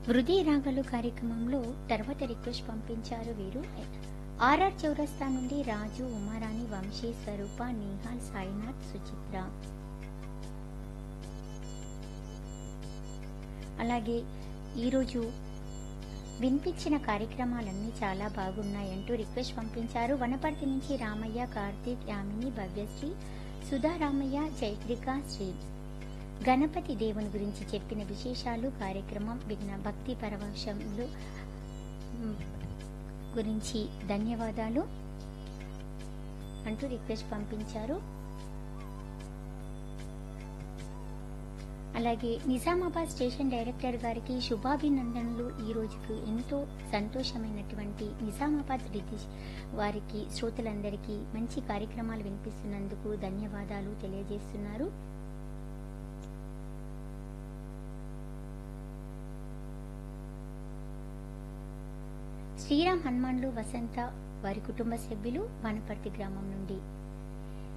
వృద్ధి రాగలు కార్యక్రమంలో తర్వాత రిక్వెస్ట్ పంపించారు వీరు ఆర్ఆర్ చౌరస్తా నుండి రాజు ఉమారాణి వంశీ స్వరూప నిహాల్ సాయినాథ్ సుచిత్ర అలాగే ఈరోజు వినిపించిన కార్యక్రమాలన్నీ చాలా బాగున్నాయంటూ రిక్వెస్ట్ పంపించారు వనపర్తి నుంచి రామయ్య కార్తీక్ యామిని భవ్యశ్రీ సుధా రామయ్య చైత్రిక శ్రీ గణపతి దేవుని గురించి చెప్పిన విశేషాలు కార్యక్రమం విఘ్న భక్తి పరవశంలో మ్, గురించి ధన్యవాదాలు అంటూ రిక్వెస్ట్ పంపించారు అలాగే నిజామాబాద్ స్టేషన్ డైరెక్టర్ గారికి శుభాభినందనలు ఈ రోజుకు ఎంతో సంతోషమైనటువంటి నిజామాబాద్ రితీష్ వారికి శ్రోతలందరికీ మంచి కార్యక్రమాలు వినిపిస్తున్నందుకు ధన్యవాదాలు తెలియజేస్తున్నారు శ్రీరామ్ హనుమాన్లు వసంత వారి కుటుంబ సభ్యులు వనపర్తి గ్రామం నుండి